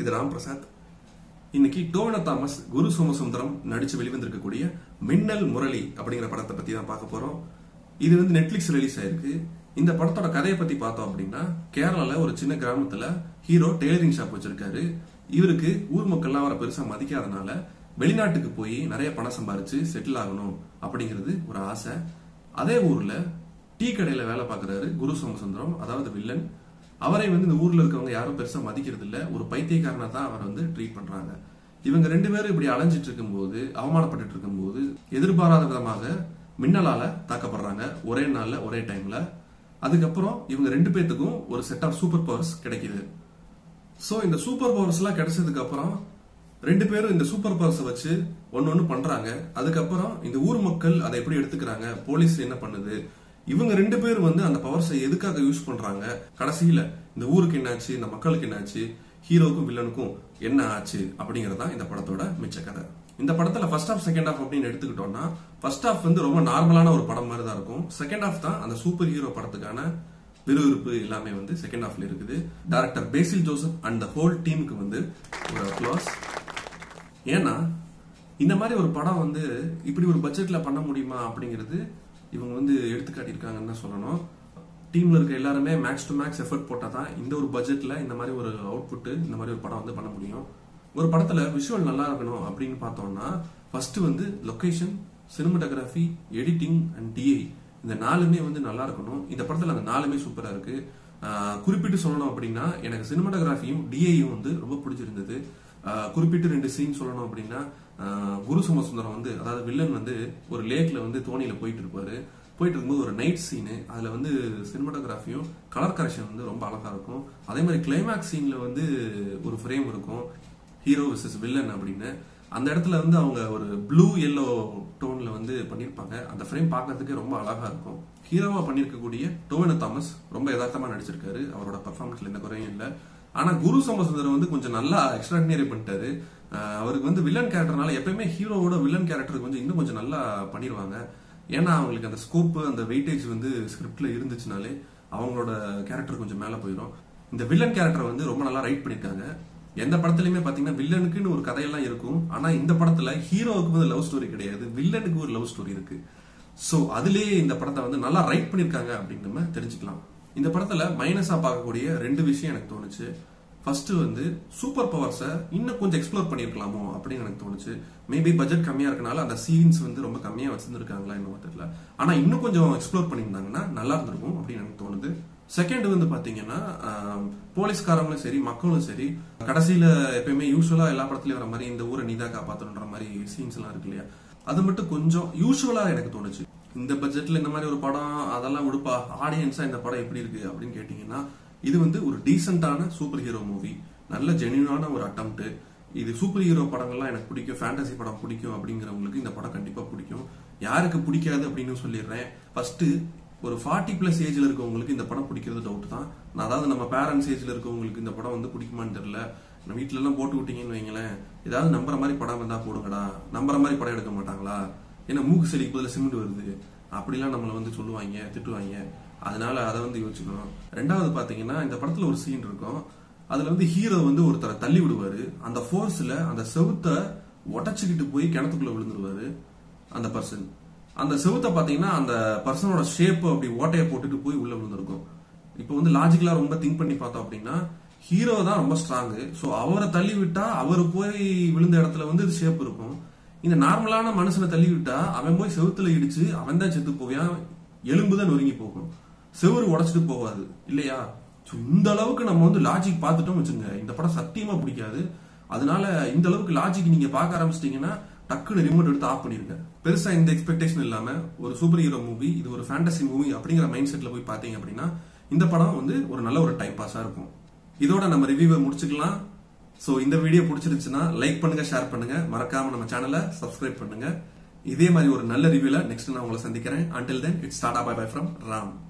இது ராம் பிரசாத் இன்னைக்கு டோவன தாமஸ் குரு சோமசுந்தரம் நடிச்சு வெளிவந்திருக்கக்கூடிய மின்னல் முரளி அப்படிங்கிற படத்தை பத்தி தான் பார்க்க போறோம் இது வந்து நெட்ஃபிளிக்ஸ் ரிலீஸ் ஆயிருக்கு இந்த படத்தோட கதையை பத்தி பார்த்தோம் அப்படின்னா கேரளால ஒரு சின்ன கிராமத்துல ஹீரோ டெய்லரிங் ஷாப் வச்சிருக்காரு இவருக்கு ஊர் மக்கள்லாம் அவரை பெருசா மதிக்காதனால வெளிநாட்டுக்கு போய் நிறைய பணம் சம்பாரிச்சு செட்டில் ஆகணும் அப்படிங்கிறது ஒரு ஆசை அதே ஊர்ல டீ கடையில வேலை பார்க்கறாரு குரு சோமசுந்தரம் அதாவது வில்லன் அவரை வந்து இந்த ஊர்ல இருக்கவங்க யாரும் பெருசா மதிக்கிறது இல்ல ஒரு பைத்தியக்காரனா தான் அவர் வந்து ட்ரீட் பண்றாங்க இவங்க ரெண்டு பேரும் இப்படி அலைஞ்சிட்டு இருக்கும்போது அவமானப்பட்டு இருக்கும்போது எதிர்பாராத விதமாக மின்னலால தாக்கப்படுறாங்க ஒரே நாள்ல ஒரே டைம்ல அதுக்கப்புறம் இவங்க ரெண்டு பேத்துக்கும் ஒரு செட் ஆஃப் சூப்பர் பவர்ஸ் கிடைக்குது சோ இந்த சூப்பர் பவர்ஸ் எல்லாம் கிடைச்சதுக்கு அப்புறம் ரெண்டு பேரும் இந்த சூப்பர் பவர்ஸ் வச்சு ஒன்னு ஒண்ணு பண்றாங்க அதுக்கப்புறம் இந்த ஊர் மக்கள் அதை எப்படி எடுத்துக்கிறாங்க போலீஸ் என்ன பண்ணுது இவங்க ரெண்டு பேரும் வந்து அந்த பவர்ஸை எதுக்காக யூஸ் பண்றாங்க கடைசியில இந்த ஊருக்கு என்னாச்சு இந்த மக்களுக்கு என்னாச்சு ஹீரோக்கும் வில்லனுக்கும் என்ன ஆச்சு அப்படிங்கறதா இந்த படத்தோட மிச்ச கதை இந்த படத்துல ஃபர்ஸ்ட் ஆஃப் செகண்ட் ஆஃப் அப்படின்னு எடுத்துக்கிட்டோம்னா ஃபர்ஸ்ட் ஆஃப் வந்து ரொம்ப நார்மலான ஒரு படம் மாதிரி தான் இருக்கும் செகண்ட் ஆஃப் தான் அந்த சூப்பர் ஹீரோ படத்துக்கான விறுவிறுப்பு எல்லாமே வந்து செகண்ட் ஹாஃப்ல இருக்குது director Basil Joseph and the whole டீமுக்கு வந்து ஒரு அப்ளாஸ் ஏன்னா இந்த மாதிரி ஒரு படம் வந்து இப்படி ஒரு பட்ஜெட்ல பண்ண முடியுமா அப்படிங்கிறது இவங்க வந்து எடுத்து காட்டியிருக்காங்கன்னு தான் சொல்லணும் டீம்ல இருக்க எல்லாருமே மேக்ஸ் டு மேக்ஸ் எஃபர்ட் போட்டா தான் இந்த ஒரு பட்ஜெட்ல இந்த மாதிரி ஒரு அவுட்புட் இந்த மாதிரி ஒரு படம் வந்து பண்ண முடியும் ஒரு படத்துல விஷுவல் நல்லா இருக்கணும் அப்படின்னு பார்த்தோம்னா ஃபர்ஸ்ட் வந்து location cinematography editing and DI இந்த நாலுமே வந்து நல்லா இருக்கணும் இந்த படத்துல அந்த நாலுமே சூப்பரா இருக்கு ஆஹ் குறிப்பிட்டு சொல்லணும் அப்படின்னா எனக்கு சினிமாட்டோகிராஃபியும் டிஐயும் வந்து ரொம்ப பிடிச்சிருந்தது ஆஹ் குறிப்பிட்டு ரெண்டு சீன் சொல்லணும் அப்படின்னா ஆஹ் குரு சோமசுந்தரம் வந்து அதாவது வில்லன் வந்து ஒரு லேக்ல வந்து தோணியில போயிட்டு இருப்பாரு போயிட்டு இருக்கும்போது ஒரு நைட் சீனு அதுல வந்து சினிமாட்டோகிராஃபியும் கலர் கரெக்ஷன் வந்து ரொம்ப அழகா இருக்கும் அதே மாதிரி கிளைமேக்ஸ் சீன்ல வந்து ஒரு ஃப்ரேம் இருக்கும் ஹீரோ விசஸ் வில்லன் அப்படின்னு அந்த இடத்துல வந்து அவங்க ஒரு ப்ளூ எல்லோ டோன்ல வந்து பண்ணிருப்பாங்க அந்த ஃப்ரேம் பார்க்கறதுக்கு ரொம்ப அழகா இருக்கும் ஹீரோவா பண்ணிருக்கக்கூடிய டோவன தாமஸ் ரொம்ப யதார்த்தமா நடிச்சிருக்காரு அவரோட பர்ஃபார்மன்ஸ்ல எந்த குறையும் இல்லை ஆனா குரு சோமசுந்தரம் வந்து கொஞ்சம் நல்லா எக்ஸ்ட்ராடினரி பண்ணிட்டாரு அஹ் அவருக்கு வந்து வில்லன் கேரக்டர்னால எப்பயுமே ஹீரோவோட வில்லன் கேரக்டர் கொஞ்சம் இன்னும் கொஞ்சம் நல்லா பண்ணிடுவாங்க ஏன்னா அவங்களுக்கு அந்த ஸ்கோப் அந்த வெயிட்டேஜ் வந்து ஸ்கிரிப்ட்ல இருந்துச்சுனாலே அவங்களோட கேரக்டர் கொஞ்சம் மேல போயிடும் இந்த வில்லன் கேரக்டர் வந்து ரொம்ப நல்லா ரைட் பண்ணிருக்காங்க எந்த படத்துலயுமே பாத்தீங்கன்னா வில்லனுக்குன்னு ஒரு கதையெல்லாம் இருக்கும் ஆனா இந்த படத்துல ஹீரோவுக்கு வந்து லவ் ஸ்டோரி கிடையாது வில்லனுக்கு ஒரு லவ் ஸ்டோரி இருக்கு சோ அதுலயே இந்த படத்தை வந்து நல்லா ரைட் பண்ணிருக்காங்க அப்படின்னு நம்ம தெரிஞ்சுக்கலாம் இந்த படத்துல மைனஸா பார்க்கக்கூடிய ரெண்டு விஷயம் எனக்கு தோணுச்சு ஃபர்ஸ்ட் வந்து சூப்பர் பவர்ஸை இன்னும் கொஞ்சம் எக்ஸ்ப்ளோர் பண்ணிருக்கலாமோ அப்படின்னு எனக்கு தோணுச்சு மேபி பட்ஜெட் கம்மியா இருக்கனால அந்த சீன்ஸ் வந்து ரொம்ப கம்மியா வச்சிருந்திருக்காங்களா இன்னும் தெரியல ஆனா இன்னும் கொஞ்சம் எக்ஸ்ப்ளோர் பண்ணியிருந்தாங்கன்னா நல்லா இருந்திருக்கும் அப்படின்னு எனக்கு தோணுது செகண்ட் வந்து பாத்தீங்கன்னா ஆஹ், போலீஸ்காரங்களும் சரி மக்களும் சரி கடைசியில எப்பயுமே யூஸ்வலா எல்லா படத்துலயும் வர மாதிரி இந்த ஊரை நீதான் காப்பாத்தணுன்ற மாதிரி சீன்ஸ் எல்லாம் இருக்கு இல்லையா அது மட்டும் கொஞ்சம் யூஸ்வலா எனக்கு தோணுச்சு இந்த பட்ஜெட்ல இந்த மாதிரி ஒரு படம் அதெல்லாம் விடுப்பா ஆடியன்ஸா இந்த படம் எப்படி இருக்கு அப்படின்னு கேட்டீங்கன்னா இது வந்து ஒரு டீசென்டான சூப்பர் ஹீரோ மூவி நல்ல ஜெனியூனான ஒரு அட்டம்ப்ட் இது சூப்பர் ஹீரோ படங்கள்லாம் எனக்கு பிடிக்கும் ஃபேண்டசி படம் பிடிக்கும் அப்படிங்கிறவங்களுக்கு இந்த படம் கண்டிப்பா பிடிக்கும் யாருக்கு பிடிக்காது அப்படின்னு சொல்லிடுறேன் ஃபர்ஸ்ட் ஒரு ஃபார்ட்டி பிளஸ் ஏஜ்ல இருக்கவங்களுக்கு இந்த படம் பிடிக்கிறது டவுட் தான் நான் அதாவது நம்ம பேரண்ட்ஸ் ஏஜ்ல இருக்கவங்களுக்கு இந்த படம் வந்து பிடிக்குமான்னு தெரியல நம்ம வீட்ல எல்லாம் போட்டு விட்டீங்கன்னு வைங்களேன் ஏதாவது நம்புற மாதிரி படம் வந்தா போடுங்கடா நம்புற மாதிரி படம் எடுக்க மாட்டாங்களா ஏன்னா மூக்கு செடிக்கு பதில் சிமெண்ட் வருது அப்படிலாம் நம்மளை வந்து சொல்லுவாங்க திட்டுவாங்க அதனால அதை வந்து யோசிச்சுக்கணும் ரெண்டாவது பாத்தீங்கன்னா இந்த படத்துல ஒரு சீன் இருக்கும் அதுல வந்து ஹீரோ வந்து ஒருத்தரை தள்ளி விடுவாரு அந்த ஃபோர்ஸ்ல அந்த செவுத்த உடைச்சுக்கிட்டு போய் கிணத்துக்குள்ள விழுந்துருவாரு அந்த பர்சன் அந்த செவுத்த பாத்தீங்கன்னா அந்த பர்சனோட ஷேப் அப்படி ஓட்டையை போட்டுட்டு போய் உள்ள விழுந்திருக்கும் இப்போ வந்து லாஜிக்கலா ரொம்ப திங்க் பண்ணி பார்த்தோம் அப்படின்னா ஹீரோ தான் ரொம்ப ஸ்ட்ராங் சோ அவரை தள்ளி விட்டா அவர் போய் விழுந்த இடத்துல வந்து ஷேப் இருக்கும் இந்த நார்மலான மனுஷனை தள்ளி விட்டா அவன் போய் செவுத்துல இடிச்சு அவன் தான் செத்து போவான் எலும்பு தான் நொறுங்கி போகும் செவுரு உடைச்சிட்டு போகாது இல்லையா So, இந்த அளவுக்கு நம்ம வந்து லாஜிக் பார்த்துட்டோம் வச்சுங்க இந்த படம் சத்தியமா பிடிக்காது அதனால இந்த அளவுக்கு லாஜிக் நீங்க பார்க்க ஆரம்பிச்சிட்டீங்கன்னா டக்குன்னு ரிமோட் எடுத்து ஆஃப் பண்ணிருங்க பெருசா இந்த எக்ஸ்பெக்டேஷன் இல்லாம ஒரு சூப்பர் ஹீரோ மூவி இது ஒரு ஃபேண்டசி மூவி அப்படிங்கிற மைண்ட் செட்ல போய் பாத்தீங்க அப்படின்னா இந்த படம் வந்து ஒரு நல்ல ஒரு டைம் பாஸா இருக்கும் இதோட நம்ம ரிவ்யூவை முடிச்சுக்கலாம் சோ இந்த வீடியோ பிடிச்சிருந்துச்சுன்னா லைக் பண்ணுங்க ஷேர் பண்ணுங்க மறக்காம நம்ம சேனலை சப்ஸ்கிரைப் பண்ணுங்க இதே மாதிரி ஒரு நல்ல ரிவ்யூல நெக்ஸ்ட் நான் உங்களை சந்திக்கிறேன் until then it's tata bye bye from Ram